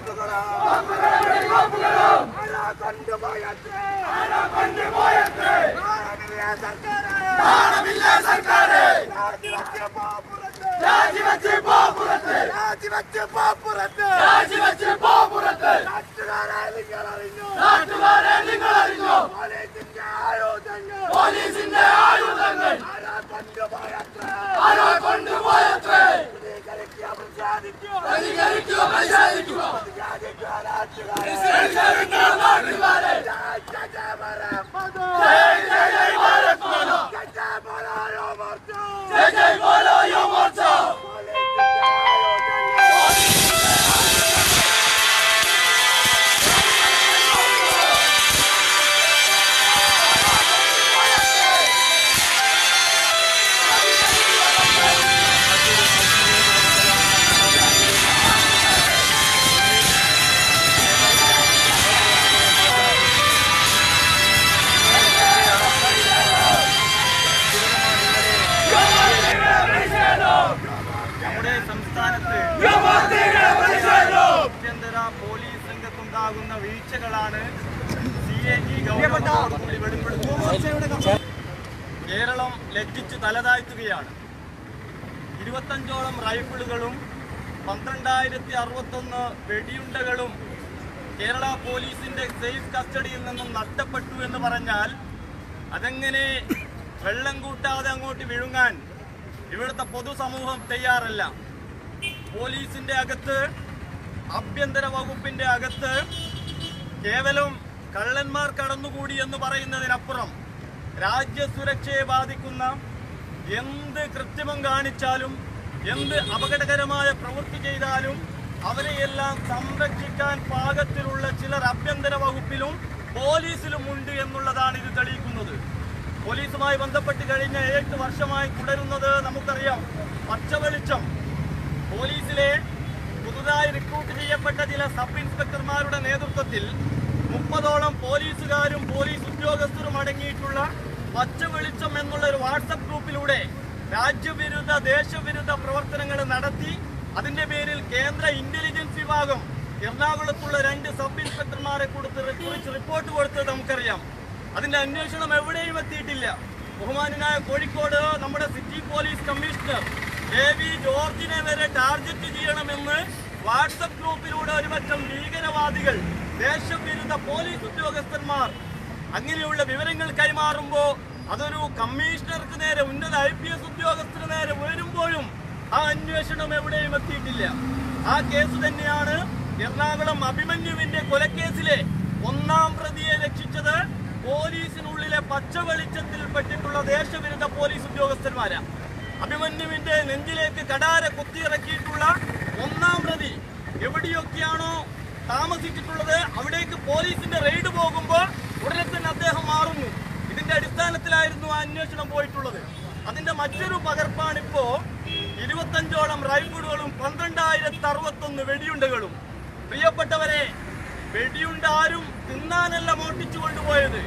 ആരാ കൊണ്ടുപോയത്രേ? നാണമില്ലേ സർക്കാര്? രാജിവെച്ച് പോ പുറത്ത്. രാജിവെച്ച് പോ പുറത്ത്. നാട്ടുകാരെ നിങ്ങൾ അറിഞ്ഞോ? പോലീസിന്റെ ആയുധങ്ങൾ. ആരാ കൊണ്ടുപോയത്രേ? പ്രതികരിക്കുക, പ്രതിഷേധിക്കുക. പ്രതികരിക്കുക, നാട്ടുകാരെ. ജയ് ജയ് ജയ് ഭാരത് മാതാ. ജയ് ജയ് ബോലോ യോ മോർച്ച. പോലീസിന്റെ ആയുധങ്ങൾ. നമ്മുടെ സംസ്ഥാനത്ത് ആഭ്യന്തര പോലീസ് രംഗത്തുണ്ടാകുന്ന വീഴ്ചകളാണ് സി എ ജി ഗവൺമെന്റിനോടുകൂടി വെളിപ്പെടുത്തുന്നത് കേരളം ലജ്ജിച്ച് തലതാഴ്ത്തുകയാണ് ഇരുപത്തഞ്ചോളം റൈഫിളുകളും പന്ത്രണ്ടായിരത്തി അറുപത്തൊന്ന് വെടിയുണ്ടകളും കേരള പോലീസിന്റെ സേഫ് കസ്റ്റഡിയിൽ നിന്നും നഷ്ടപ്പെട്ടു എന്ന് പറഞ്ഞാൽ അതെങ്ങനെ വെള്ളം കൂട്ടാതെ അങ്ങോട്ട് വിഴുങ്ങാൻ ഇവിടുത്തെ പൊതുസമൂഹം തയ്യാറല്ല പോലീസിന്റെ അകത്ത് ആഭ്യന്തര വകുപ്പിന്റെ അകത്ത് കേവലം കള്ളന്മാർ കടന്നുകൂടി എന്ന് പറയുന്നതിനപ്പുറം രാജ്യസുരക്ഷയെ ബാധിക്കുന്ന എന്ത് കൃത്രിമം കാണിച്ചാലും എന്ത് അപകടകരമായ പ്രവൃത്തി ചെയ്താലും അവരെയെല്ലാം സംരക്ഷിക്കാൻ പാകത്തിലുള്ള ചിലർ ആഭ്യന്തര വകുപ്പിലും പോലീസിലും ഉണ്ട് എന്നുള്ളതാണ് ഇത് തെളിയിക്കുന്നത് പോലീസുമായി ബന്ധപ്പെട്ട് കഴിഞ്ഞ ഏഴ് വർഷമായി തുടരുന്നത് നമുക്കറിയാം പച്ചവെളിച്ചം പോലീസിലെ പുതുതായി റിക്രൂട്ട് ചെയ്യപ്പെട്ട ചില സബ് ഇൻസ്പെക്ടർമാരുടെ നേതൃത്വത്തിൽ മുപ്പതോളം പോലീസുകാരും പോലീസ് ഉദ്യോഗസ്ഥരും അടങ്ങിയിട്ടുള്ള പച്ച വെളിച്ചം എന്നുള്ള ഒരു വാട്സപ്പ് ഗ്രൂപ്പിലൂടെ രാജ്യവിരുദ്ധ ദേശവിരുദ്ധ പ്രവർത്തനങ്ങൾ നടത്തി അതിന്റെ പേരിൽ കേന്ദ്ര ഇന്റലിജൻസ് വിഭാഗം എറണാകുളത്തുള്ള രണ്ട് സബ് ഇൻസ്പെക്ടർമാരെ കൊടുത്ത് കുറിച്ച് റിപ്പോർട്ട് കൊടുത്തത് നമുക്കറിയാം അതിന്റെ അന്വേഷണം എവിടെയും എത്തിയിട്ടില്ല ബഹുമാനായ കോഴിക്കോട് നമ്മുടെ city police commissioner A V ജോർജിനെ വരെ ടാർഗറ്റ് ചെയ്യണമെന്ന് വാട്സപ്പ് ഗ്രൂപ്പിലൂടെ ഒരുപറ്റം ഭീകരവാദികൾ ദേശവിരുദ്ധ പോലീസ് ഉദ്യോഗസ്ഥന്മാർ അങ്ങനെയുള്ള വിവരങ്ങൾ കൈമാറുമ്പോൾ അതൊരു കമ്മീഷണർക്ക് നേരെ ഉന്നത ഐ പി എസ് ഉദ്യോഗസ്ഥന് നേരെ വരുമ്പോഴും ആ അന്വേഷണം എവിടെയും എത്തിയിട്ടില്ല ആ കേസ് തന്നെയാണ് എറണാകുളം അഭിമന്യുവിന്റെ കൊലക്കേസിലെ ഒന്നാം പ്രതിയെ രക്ഷിച്ചത് പോലീസിനുള്ളിലെ പച്ച വെളിച്ചത്തിൽ പെട്ടിട്ടുള്ള ദേശവിരുദ്ധ പോലീസ് ഉദ്യോഗസ്ഥന്മാരാ അഭിമന്യുവിന്റെ നെഞ്ചിലേക്ക് കടാര കുത്തിയിറക്കിയിട്ടുള്ള ഒന്നാം പ്രതി എവിടെയൊക്കെയാണോ താമസിച്ചിട്ടുള്ളത് അവിടേക്ക് പോലീസിന്റെ റെയ്ഡ് പോകുമ്പോൾ ഉടനെ തന്നെ അദ്ദേഹം മാറുന്നു ഇതിന്റെ അടിസ്ഥാനത്തിലായിരുന്നു ആ അന്വേഷണം പോയിട്ടുള്ളത് അതിന്റെ മറ്റൊരു പകർപ്പാണിപ്പോ ഇരുപത്തഞ്ചോളം റൈഫിളുകളും പന്ത്രണ്ടായിരത്തി അറുപത്തൊന്ന് വെടിയുണ്ടകളും പ്രിയപ്പെട്ടവരെ വെടിയുണ്ട ആരും തിന്നാനല്ല മോട്ടിച്ചു കൊണ്ടുപോയത്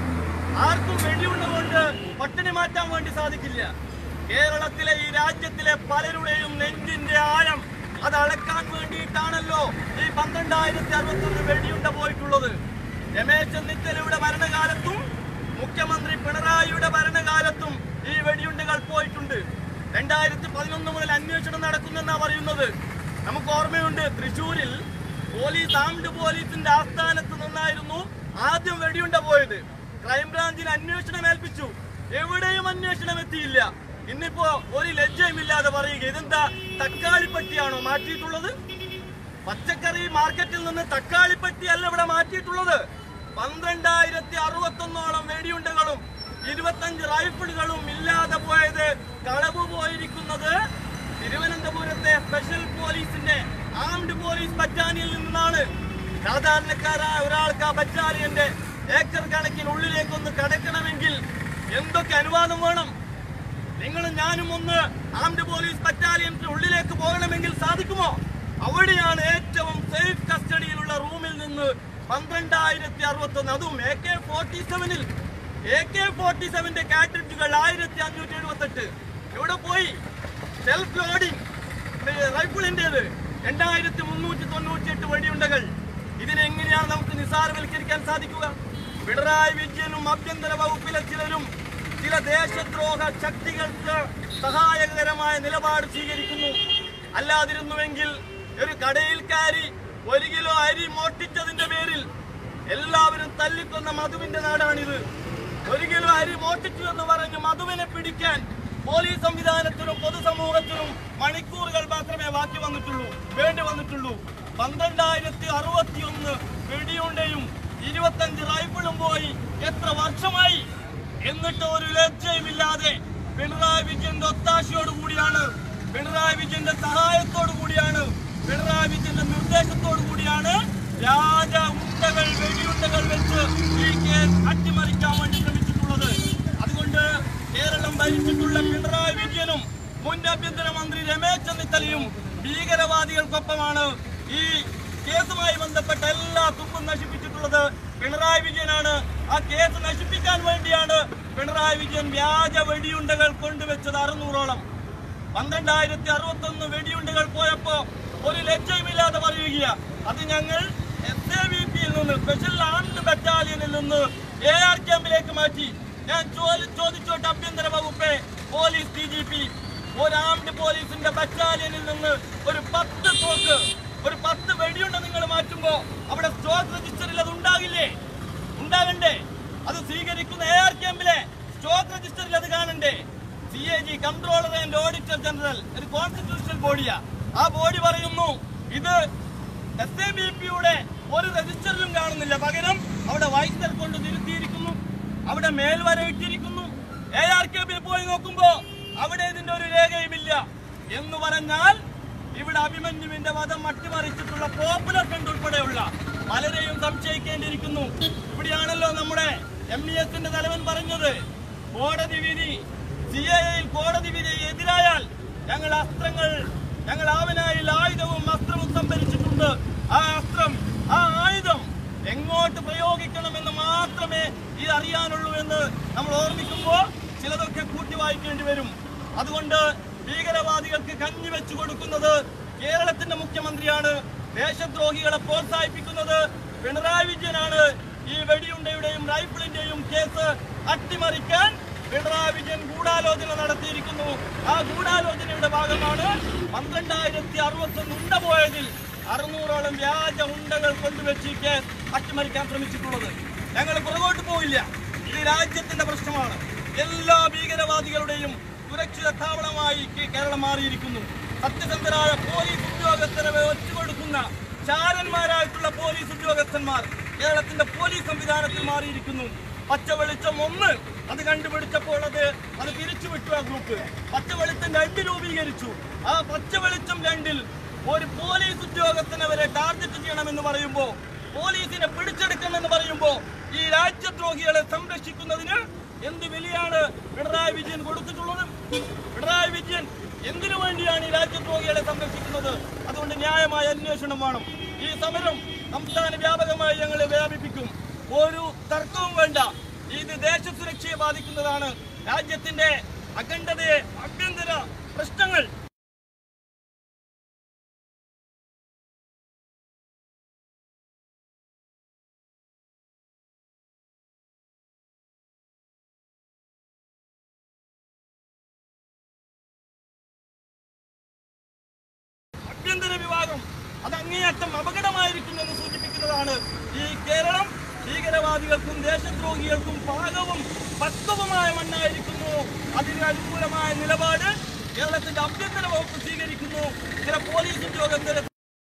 ആർക്കും വെടിയുണ്ട കൊണ്ട് പട്ടിണി മാറ്റാൻ വേണ്ടി സാധിക്കില്ല കേരളത്തിലെ ഈ രാജ്യത്തിലെ പലരുടെയും നെഞ്ചിന്റെ ആഴം അത് അളക്കാൻ വേണ്ടിയിട്ടാണല്ലോ ഈ പന്ത്രണ്ടായിരത്തി അറുപത്തൊന്ന് വെടിയുണ്ട പോയിട്ടുള്ളത് രമേശ് ചെന്നിത്തലയുടെ ഭരണകാലത്തും മുഖ്യമന്ത്രി പിണറായിയുടെ ഭരണകാലത്തും ഈ വെടിയുണ്ടകൾ പോയിട്ടുണ്ട് രണ്ടായിരത്തി പതിനൊന്ന് മുതൽ അന്വേഷണം നടക്കുന്നെന്നാ പറയുന്നത് നമുക്ക് ഓർമ്മയുണ്ട് തൃശൂരിൽ പോലീസ് ആംഡ് പോലീസിന്റെ ആസ്ഥാനത്ത് നിന്നായിരുന്നു ആദ്യം വെടിയുണ്ട പോയത് ക്രൈംബ്രാഞ്ചിന് അന്വേഷണം ഏൽപ്പിച്ചു എവിടെയും അന്വേഷണം എത്തിയില്ല ഇന്നിപ്പോ ഒരു ലജ്ജയുമില്ലാതെ പറയുക ഇതെന്താ തക്കാളിപ്പട്ടിയാണോ മാറ്റിയിട്ടുള്ളത് പച്ചക്കറി മാർക്കറ്റിൽ നിന്ന് തക്കാളിപ്പട്ടി അല്ല ഇവിടെ മാറ്റിയിട്ടുള്ളത് പന്ത്രണ്ടായിരത്തി അറുപത്തൊന്നോളം വെടിയുണ്ടകളും ഇരുപത്തഞ്ച് റൈഫിളുകളും ഇല്ലാതെ പോയത് കളവ് പോയിരിക്കുന്നത് തിരുവനന്തപുരത്തെ സ്പെഷ്യൽ പോലീസിന്റെ ആംഡ് പോലീസ് ബറ്റാലിയനിൽ നിന്നാണ് സാധാരണക്കാരായ ഒരാൾക്ക് ആ ബറ്റാലിയന്റെ ഏക്കർ കണക്കിനുള്ളിലേക്ക് ഒന്ന് കടക്കണമെങ്കിൽ എന്തൊക്കെ അനുവാദം വേണം നിങ്ങളും ഞാനും ഒന്ന് ആംഡ് പോലീസ് ബറ്റാലിയന്റെ ഉള്ളിലേക്ക് പോകണമെങ്കിൽ സാധിക്കുമോ അവിടെയാണ് ഏറ്റവും സേഫ് കസ്റ്റഡിയിലുള്ള റൂമിൽ നിന്ന് പന്ത്രണ്ടായിരത്തി അറുപത്തൊന്ന് അതും എ കെ ഫോർട്ടി സെവനിൽ എ കെ ഫോർട്ടി സെവന്റെ കാറ്ററ്റുകൾ ആയിരത്തി അഞ്ഞൂറ്റി എഴുപത്തെട്ട് എവിടെ പോയി സെൽഫ് ലോഡിംഗ് റൈഫിളിന്റേത് രണ്ടായിരത്തി മുന്നൂറ്റി തൊണ്ണൂറ്റി എട്ട് വെടിയുണ്ടകൾ ഇതിനെങ്ങനെയാണ് നമുക്ക് നിസാരവൽക്കരിക്കാൻ സാധിക്കുക പിണറായി വിജയനും ആഭ്യന്തര വകുപ്പിലെ ചിലരും ചില ദേശദ്രോഹ ശക്തികൾക്ക് സഹായകരമായ നിലപാട് സ്വീകരിക്കുന്നു അല്ലാതിരുന്നുവെങ്കിൽ ഒരു കടയിൽ കയറി ഒരു കിലോ അരി മോഷ്ടിച്ചതിന്റെ പേരിൽ എല്ലാവരും തല്ലിക്കൊന്ന മധുവിന്റെ നാടാണിത് ഒരു കിലോ അരി മോഷ്ടിച്ചു എന്ന് പറഞ്ഞ് മധുവിനെ പിടിക്കാൻ പോലീസ് സംവിധാനത്തിനും പൊതുസമൂഹത്തിനും മണിക്കൂറുകൾ മാത്രമേ ബാക്കി വന്നിട്ടുള്ളൂ വേണ്ടി വന്നിട്ടുള്ളൂ പന്ത്രണ്ടായിരത്തി അറുപത്തിയൊന്ന് വെടിയുണ്ടയും ഇരുപത്തഞ്ച് റൈഫിളും പോയി എത്ര വർഷമായി എന്നിട്ട് ഒരു ലജ്ജയുമില്ലാതെ പിണറായി വിജയന്റെ ഒത്താശയോട് കൂടിയാണ് പിണറായി വിജയന്റെ സഹായത്തോടു കൂടിയാണ് പിണറായി വിജയന്റെ നിർദ്ദേശത്തോടു കൂടിയാണ് രാജ ഉണ്ടകൾ വെടിയുണ്ടകൾ വെച്ച് ഈ കേസ് അട്ടിമറിക്കാൻ വേണ്ടി ശ്രമിച്ചിട്ടുള്ളത് അതുകൊണ്ട് കേരളം ഭരിച്ചിട്ടുള്ള പിണറായി വിജയനും മുൻ ആഭ്യന്തരമന്ത്രി രമേശ് ചെന്നിത്തലയും ഭീകരവാദികൾക്കൊപ്പമാണ് ഈ കേസുമായി ബന്ധപ്പെട്ട എല്ലാ തുമ്പും നശിപ്പിച്ചിട്ടുള്ളത് പിണറായി വിജയനാണ് ആ കേസ് നശിപ്പിക്കാൻ വേണ്ടിയാണ് പിണറായി വിജയൻ വ്യാജ വെടിയുണ്ടകൾ കൊണ്ടുവച്ചത് അറുന്നൂറോളം പന്ത്രണ്ടായിരത്തി അറുപത്തൊന്ന് വെടിയുണ്ടകൾ പോയപ്പോ ഒരു ലജ്ജയുമില്ലാതെ പറയുക അത് ഞങ്ങൾ എസ് എ വി പിയിൽ നിന്ന് സ്പെഷ്യൽ ആർമഡ് ബറ്റാലിയനിൽ നിന്ന് എ ആർ ക്യാമ്പിലേക്ക് മാറ്റി ഞാൻ ചോദി- ചോദിച്ചോട്ടെ ആഭ്യന്തര വകുപ്പ് പോലീസ് ഡി ജി പി ഒരു ആംഡ് പോലീസിന്റെ ബറ്റാലിയനിൽ നിന്ന് ഒരു പത്ത് തോക്ക് ഒരു പത്ത് വെടിയുണ്ട നിങ്ങൾ മാറ്റുമ്പോ അവിടെ സ്റ്റോക്ക് രജിസ്റ്ററിൽ അത് ഉണ്ടാകില്ലേ ഉണ്ടാകണ്ടേ അത് സ്വീകരിക്കുന്ന എ ആർ ക്യാമ്പിലെ സ്റ്റോക്ക് രജിസ്റ്ററിൽ അത് കാണണ്ടേ C A G controller and auditor general ഒരു കോൺസ്റ്റിറ്റ്യൂഷണൽ ബോഡിയാ ആ ബോഡി പറയുന്നു ഇത് എസ് എ ബി പിയുടെ ഒരു രജിസ്റ്ററിലും കാണുന്നില്ല പകരം അവിടെ വൈസർ കൊണ്ട് തിരുത്തിയിരിക്കുന്നു അവിടെ മേൽവര ഇട്ടിരിക്കുന്നു എ ആർ ക്യാമ്പിൽ പോയി നോക്കുമ്പോ അവിടെ ഇതിന്റെ ഒരു രേഖയുമില്ല എന്ന് പറഞ്ഞാൽ ഇവിടെ അഭിമന്യുവിന്റെ വധം അട്ടിമറിച്ചിട്ടുള്ള പോപ്പുലർ ഫ്രണ്ട് ഉൾപ്പെടെയുള്ള പലരെയും സംശയിക്കേണ്ടിയിരിക്കുന്നു ഇവിടെയാണല്ലോ നമ്മുടെ എം ഇ എസിന്റെ തലവൻ പറഞ്ഞത് കോടതി വിധി സി എയിൽ കോടതി വിധി എതിരായാൽ ഞങ്ങൾ അസ്ത്രങ്ങൾ ഞങ്ങൾ ആവനായിൽ ആയുധവും അസ്ത്രവും സംഭരിച്ചിട്ടുണ്ട് ആ അസ്ത്രം ആ ആയുധം എങ്ങോട്ട് പ്രയോഗിക്കണമെന്ന് മാത്രമേ ഇത് അറിയാനുള്ളൂ എന്ന് നമ്മൾ ഓർമ്മിക്കുമ്പോൾ ചിലതൊക്കെ കൂട്ടി വായിക്കേണ്ടി വരും അതുകൊണ്ട് ഭീകരവാദികൾക്ക് കഞ്ഞി വെച്ചു കൊടുക്കുന്നത് കേരളത്തിന്റെ മുഖ്യമന്ത്രിയാണ് ദേശദ്രോഹികളെ പ്രോത്സാഹിപ്പിക്കുന്നത് പിണറായി വിജയനാണ് ഈ വെടിയുണ്ടയുടെയും റൈഫിളിന്റെയും കേസ് അട്ടിമറിക്കാൻ പിണറായി വിജയൻ ഗൂഢാലോചന നടത്തിയിരിക്കുന്നു ആ ഗൂഢാലോചനയുടെ ഭാഗമാണ് പന്ത്രണ്ടായിരത്തി അറുപത്തൊന്ന് ഉണ്ട പോയതിൽ അറുന്നൂറോളം വ്യാജ ഉണ്ടകൾ കൊണ്ടുവച്ച് ഈ കേസ് അട്ടിമറിക്കാൻ ശ്രമിച്ചിട്ടുള്ളത് ഞങ്ങൾ പുറകോട്ട് പോയില്ല ഇത് രാജ്യത്തിന്റെ പ്രശ്നമാണ് എല്ലാ ഭീകരവാദികളുടെയും സുരക്ഷിത താവളമായി കേ- കേരളം മാറിയിരിക്കുന്നു സത്യസന്ധരായ പോലീസ് ഉദ്യോഗസ്ഥരെ ഒറ്റുകൊടുക്കുന്ന ചാരന്മാരായിട്ടുള്ള പോലീസ് ഉദ്യോഗസ്ഥന്മാർ കേരളത്തിന്റെ പോലീസ് സംവിധാനത്തിൽ മാറിയിരിക്കുന്നു പച്ച വെളിച്ചം ഒന്ന് അത് കണ്ടുപിടിച്ചപ്പോൾ അത് അത് പിരിച്ചുവിട്ടു ആ ഗ്രൂപ്പ് പച്ച വെളിച്ചം രണ്ട് രൂപീകരിച്ചു ആ പച്ച വെളിച്ചം രണ്ടിൽ ഒരു പോലീസ് ഉദ്യോഗസ്ഥനെ വരെ ടാർഗറ്റ് ചെയ്യണമെന്ന് പറയുമ്പോ പോലീസിനെ പിടിച്ചെടുക്കണമെന്ന് പറയുമ്പോ ഈ രാജ്യദ്രോഹികളെ സംരക്ഷിക്കുന്നതിന് എന്ത് വിലയാണ് പിണറായി വിജയൻ കൊടുത്തിട്ടുള്ളത് പിണറായി വിജയൻ എന്തിനു വേണ്ടിയാണ് ഈ രാജ്യദ്രോഹികളെ സംരക്ഷിക്കുന്നത് അതുകൊണ്ട് ന്യായമായ അന്വേഷണം വേണം ഈ സമരം സംസ്ഥാന വ്യാപകമായി ഞങ്ങൾ വ്യാപിപ്പിക്കും ഒരു തർക്കവും വേണ്ട ഇത് ദേശസുരക്ഷയെ ബാധിക്കുന്നതാണ് രാജ്യത്തിന്റെ അഖണ്ഡതയെ ആഭ്യന്തര പ്രശ്നങ്ങൾ ആഭ്യന്തര വിഭാഗം അത് അങ്ങേയറ്റം അപകടമായിരിക്കും എന്ന് സൂചിപ്പിക്കുന്നതാണ് ഈ കേരളം ഭീകരവാദികൾക്കും ദേശദ്രോഹികൾക്കും പാകവും പക്വവുമായ മണ്ണായിരിക്കുന്നു അതിന് അനുകൂലമായ നിലപാട് കേരളത്തിന്റെ ആഭ്യന്തര വകുപ്പ് സ്വീകരിക്കുന്നു ചില പോലീസ് ഉദ്യോഗസ്ഥരെ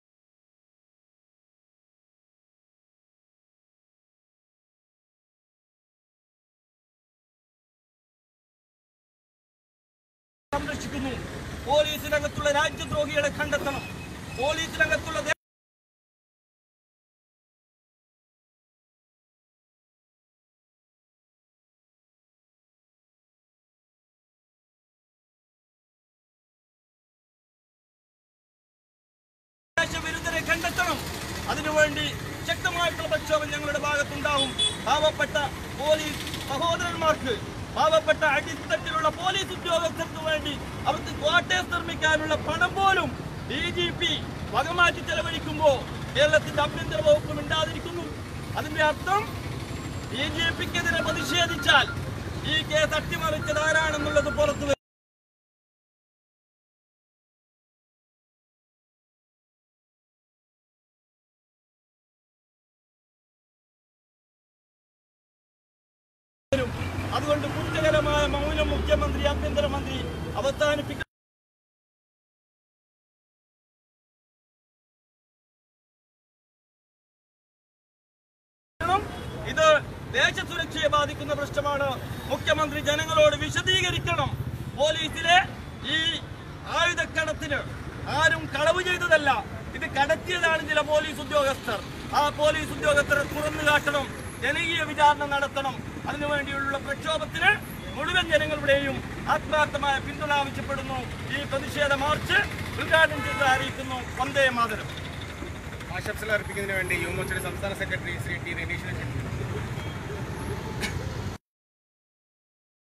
സംരക്ഷിക്കുന്നു പോലീസിനകത്തുള്ള രാജ്യദ്രോഹികളെ കണ്ടെത്തണം പോലീസിനകത്തുള്ള ദേ- ദേശവിരുദ്ധരെ കണ്ടെത്തണം അതിനുവേണ്ടി ശക്തമായിട്ടുള്ള പ്രക്ഷോഭം ഞങ്ങളുടെ ഭാഗത്തുണ്ടാവും പാവപ്പെട്ട പോലീസ് സഹോദരന്മാർക്ക് പാവപ്പെട്ട അടിത്തട്ടിലുള്ള പോലീസ് ഉദ്യോഗസ്ഥർക്ക് വേണ്ടി അവർക്ക് ക്വാർട്ടേഴ്സ് നിർമ്മിക്കാനുള്ള പണം പോലും ഡി ജി പി വകമാറ്റി ചെലവഴിക്കുമ്പോ കേരളത്തിന്റെ ആഭ്യന്തര വകുപ്പ് മിണ്ടാതിരിക്കുന്നു അതിന്റെ അർത്ഥം ഡി ജി പിക്കെതിരെ പ്രതിഷേധിച്ചാൽ ഈ കേസ് അട്ടിമറിച്ചത് ആരാണെന്നുള്ളത് പുറത്തു വരും അതുകൊണ്ട് കുറ്റകരമായ മൗനം മുഖ്യമന്ത്രി ആഭ്യന്തരമന്ത്രി അവസാനിപ്പിക്കണം ഇത് ദേശസുരക്ഷയെ ബാധിക്കുന്ന പ്രശ്നമാണ് മുഖ്യമന്ത്രി ജനങ്ങളോട് വിശദീകരിക്കണം പോലീസിലെ ഈ ആയുധക്കടത്തിന് ആരും കളവ് ചെയ്തതല്ല ഇത് കടത്തിയതാണ് ചില പോലീസ് ഉദ്യോഗസ്ഥർ ആ പോലീസ് ഉദ്യോഗസ്ഥരെ തുറന്നു കാട്ടണം ജനകീയ വിചാരണ നടത്തണം അതിനുവേണ്ടിയുള്ള പ്രക്ഷോഭത്തിന് മുഴുവൻ ജനങ്ങളുടെയും ആത്മാർത്ഥമായ പിന്തുണ ആവശ്യപ്പെടുന്നു ഈ പ്രതിഷേധ മാർച്ച് ഉദ്ഘാടനം ചെയ്ത് അറിയിക്കുന്നു വന്ദേ മാതരം ആശംസകൾ അർപ്പിക്കുന്നതിന് വേണ്ടി യുവമോർച്ചയുടെ സംസ്ഥാന സെക്രട്ടറി ശ്രീ ടി രതീശൻ